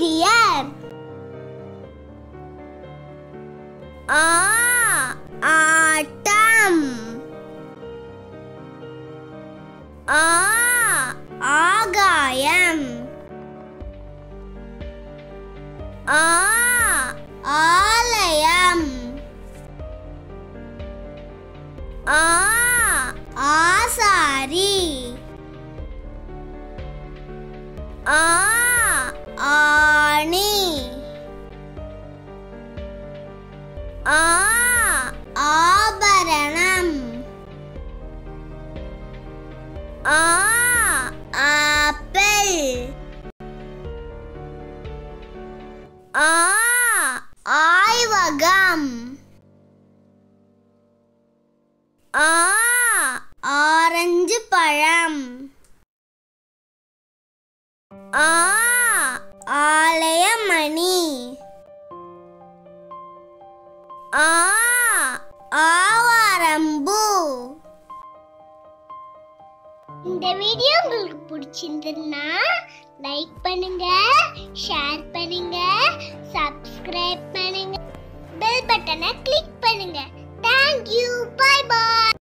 ஆசிரியர் ஆ ஆட்டம் ஆ ஆகாயம் ஆ ஆலயம் ஆ ஆசாரி ஆ ஆணி ஆ ஆபரணம் ஆ ஆப்பிள் ஆ ஆய்வகம் ஆ ஆரஞ்சு பழம் ஆ ஆலயமணி ஆ ஆவாரம்பூ இந்த வீடியோ உங்களுக்கு பிடிச்சிருந்ததுன்னா லைக் பண்ணுங்க ஷேர் பண்ணுங்க சப்ஸ்கிரைப் பண்ணுங்க பெல் பட்டனை கிளிக் பண்ணுங்க தேங்க்யூ பை பாய்